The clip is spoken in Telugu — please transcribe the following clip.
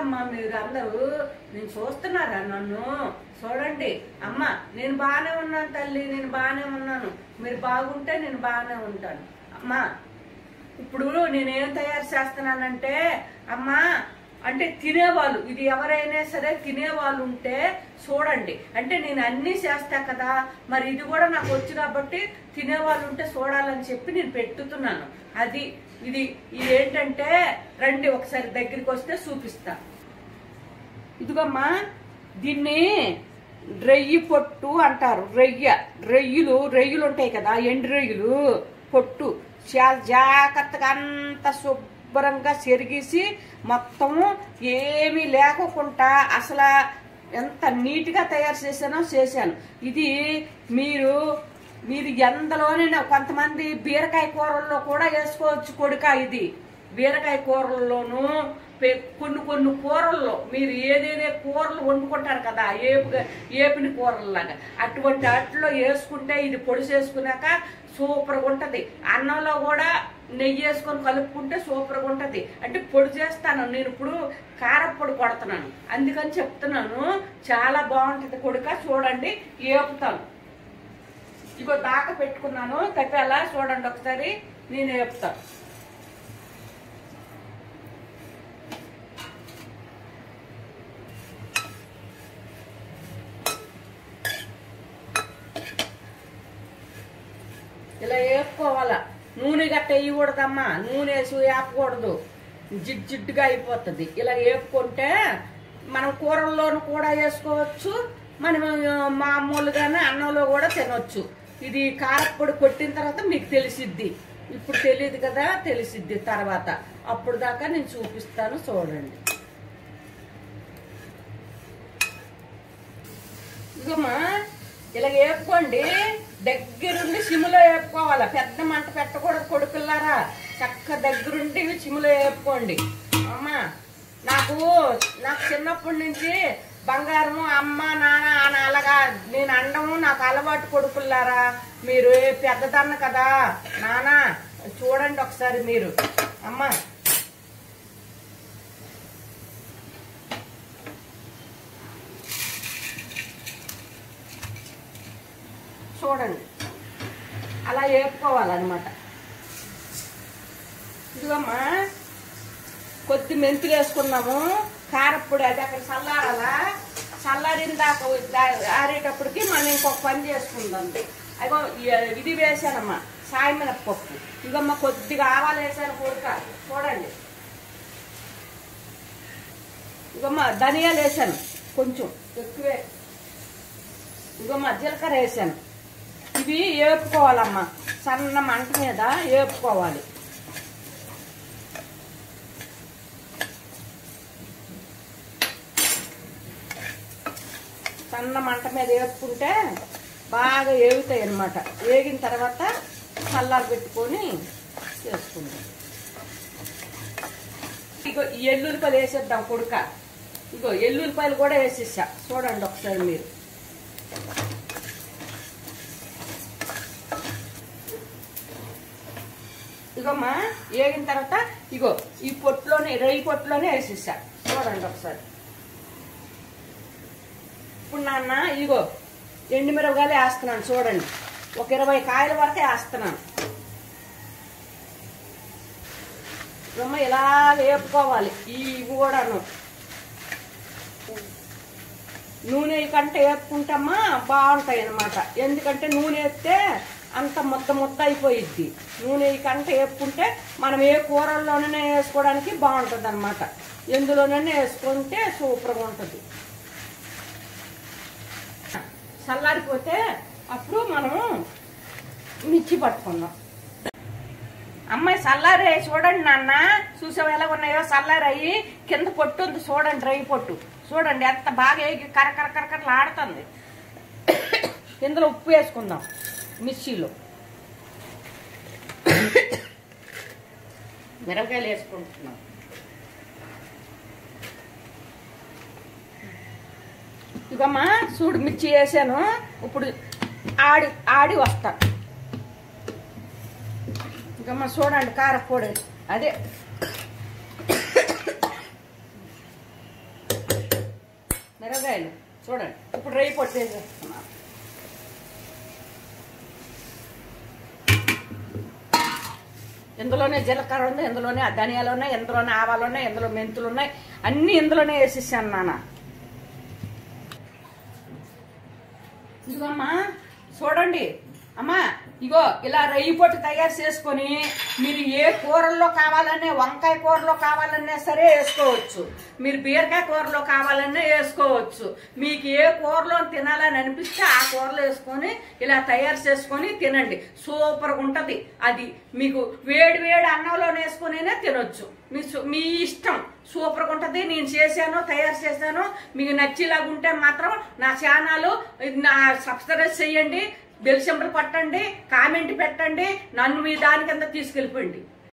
ఏంటమ్మా మీరు అందరూ నేను చూస్తున్నారా నన్ను చూడండి అమ్మ నేను బాగానే ఉన్నాను తల్లి నేను బాగానే ఉన్నాను మీరు బాగుంటే నేను బాగానే ఉంటాను అమ్మా ఇప్పుడు నేనేం తయారు చేస్తున్నానంటే అమ్మా అంటే తినేవాళ్ళు ఇది ఎవరైనా సరే తినేవాళ్ళు ఉంటే చూడండి అంటే నేను అన్నీ చేస్తా కదా మరి ఇది కూడా నాకు వచ్చు కాబట్టి తినేవాళ్ళు ఉంటే చూడాలని చెప్పి నేను పెట్టుతున్నాను అది ఇది ఇది ఏంటంటే రండి ఒకసారి దగ్గరికి వస్తే చూపిస్తా ఇదిగమ్మా దీన్ని రెయ్యి పొట్టు అంటారు రెయ్య రెయ్యులు రెయ్యులు ఉంటాయి కదా ఎండు రెయ్యులు పొట్టు చాలా జాగ్రత్తగా అంత శుభ్రంగా చెరిగేసి మొత్తము ఏమీ లేకోకుండా అసలు ఎంత నీట్గా తయారు చేశానో చేశాను ఇది మీరు మీరు ఎంతలోనైనా కొంతమంది బీరకాయ కూరల్లో కూడా వేసుకోవచ్చు కొడుక ఇది బీరకాయ కూరల్లోనూ పె- కొన్ని కొన్ని కూరల్లో మీరు ఏదేదే కూరలు వండుకుంటారు కదా ఏపు ఏపిన కూరల్లాగా అటువంటి వాటిలో వేసుకుంటే ఇది పొడి చేసుకున్నాక సూపర్గా ఉంటుంది అన్నంలో కూడా నెయ్యి వేసుకొని కలుపుకుంటే సూపర్గా ఉంటుంది అంటే పొడి చేస్తాను నేను ఇప్పుడు కారపొడి కొడుతున్నాను అందుకని చెప్తున్నాను చాలా బాగుంటుంది కొడుక చూడండి ఏపుతాను ఇగో దాకా పెట్టుకున్నాను తప్పేలా చూడండి ఒకసారి నేను చెప్తాను ఇలా వేపుకోవాలా నూనె గట్ట వేయకూడదమ్మా నూనె వేసి వేపకూడదు జిడ్ జిడ్డుగా అయిపోతుంది ఇలా వేపుకుంటే మనం కూరల్లోనూ కూడా వేసుకోవచ్చు మనం ఆ, మామూలుగానే అన్నంలో కూడా తినొచ్చు ఇది కారప్పొడి కొట్టిన తర్వాత మీకు తెలిసిద్ది ఇప్పుడు తెలియదు కదా తెలిసిద్ది తర్వాత అప్పుడు దాకా నేను చూపిస్తాను చూడండి ఇదిగోమ్మా ఇలా వేపుకోండి దగ్గరుండి సిములో వేపుకోవాలి పెద్ద మంట పెట్టకూడదు కొడుకుల్లారా చక్క దగ్గరుండి సిములో వేపుకోండి అమ్మా నాకు నాకు చిన్నప్పటి నుంచి బంగారము అమ్మ నాన్న అని అలాగా నేను అండము నాకు అలవాటు కొడుకుల్లారా మీరు ఏ పెద్దదన్న కదా నాన్న చూడండి ఒకసారి మీరు అమ్మా చూడండి అలా వేపుకోవాలన్నమాట ఇదిగమ్మా కొద్ది మెంతులు వేసుకున్నాము కారప్పొడి అది అక్కడ చల్లారాలా చల్లారిన దాకా దా- ఆరేటప్పటికి మనం ఇంకొక పని చేసుకుందాం అగో ఇ- ఇది వేసానమ్మా సాయమినపప్పు ఇగమ్మ కొద్దిగా ఆవాలు వేసాను కొడుక చూడండి ఇగమ్మ ధనియాలు వేసాను కొంచెం ఎక్కువే ఇగమ్మ జీలకర్ర వేసాను ఇవి వేపుకోవాలమ్మా సన్న మంట మీద వేపుకోవాలి సన్న మంట మీద వేపుకుంటే బాగా వేగుతాయి అన్నమాట వేగిన తర్వాత చల్లారి పెట్టుకొని చేసుకుందాం ఇగో ఈ ఎల్లుల్లిపాయలు వేసేద్దాం కొడుక ఇగో ఎల్లుల్లిపాయలు కూడా వేసేసా చూడండి ఒకసారి మీరు ఇగోమ్మా వేగిన తర్వాత ఇగో ఈ పొట్టులోనే రొయ్యి పొట్టులోనే వేసేసా చూడండి ఒకసారి ఇప్పుడు నాన్న ఇగో ఎండుమిరపకాయలు వేస్తున్నాను చూడండి ఒక ఇరవై కాయల వరకే వేస్తున్నాను రొమ్మ ఇలా వేపుకోవాలి ఇవి కూడాను నూనె కంటే వేపుకుంటామా బాగుంటాయి అన్నమాట ఎందుకంటే నూనె వేస్తే అంత ముద్ద ముద్ద అయిపోయిద్ది నూనె కంటే వేపుకుంటే మనం ఏ కూరల్లోనే వేసుకోవడానికి బాగుంటుంది అనమాట ఎందులోనైనా వేసుకుంటే సూపర్గా ఉంటుంది చల్లారిపోతే అప్పుడు మనము మిర్చి పట్టుకుందాం అమ్మాయి చల్లారే చూడండి నాన్న చూసావు ఎలా ఉన్నాయో చల్లారయ్యి కింద పొట్టు ఉంది చూడండి రై పొట్టు చూడండి ఎంత బాగా ఏగి కరకర కరకరలు ఆడుతుంది ఇందులో ఉప్పు వేసుకుందాం మిర్చిలో మిరపకాయలు వేసుకుంటున్నాం ఇకమ్మా చూడు మిర్చి వేసాను ఇప్పుడు ఆడి ఆడి వస్తా ఇంకమ్మా చూడండి కారపొడి అదే మిరగాయలు చూడండి ఇప్పుడు రేయి పొట్టేసేస్తున్నాను ఇందులోనే జీలకర్ర ఉంది ఇందులోనే ధనియాలు ఉన్నాయి ఇందులోనే ఆవాలు ఉన్నాయి ఇందులో మెంతులు ఉన్నాయి అన్ని ఇందులోనే వేసేసాను నాన్న ఇదిగోమ్మా చూడండి అమ్మా ఇగో ఇలా రయ్యి పొట్టు తయారు చేసుకొని మీరు ఏ కూరల్లో కావాలనే వంకాయ కూరలో కావాలన్నా సరే వేసుకోవచ్చు మీరు బీరకాయ కూరలో కావాలన్నా వేసుకోవచ్చు మీకు ఏ కూరలో తినాలని అనిపిస్తే ఆ కూరలో వేసుకొని ఇలా తయారు చేసుకొని తినండి సూపర్గా ఉంటుంది అది మీకు వేడి వేడి అన్నంలో వేసుకొనైనా తినొచ్చు మీ సు- మీ ఇష్టం సూపర్గా ఉంటుంది నేను చేశాను తయారు చేశాను మీకు నచ్చేలాగా ఉంటే మాత్రం నా ఛానల్ నా సబ్స్క్రైబ్ చేయండి బెల్ సింబల్ పట్టండి కామెంట్ పెట్టండి నన్ను మీ దాని కింద తీసుకెళ్ళిపోండి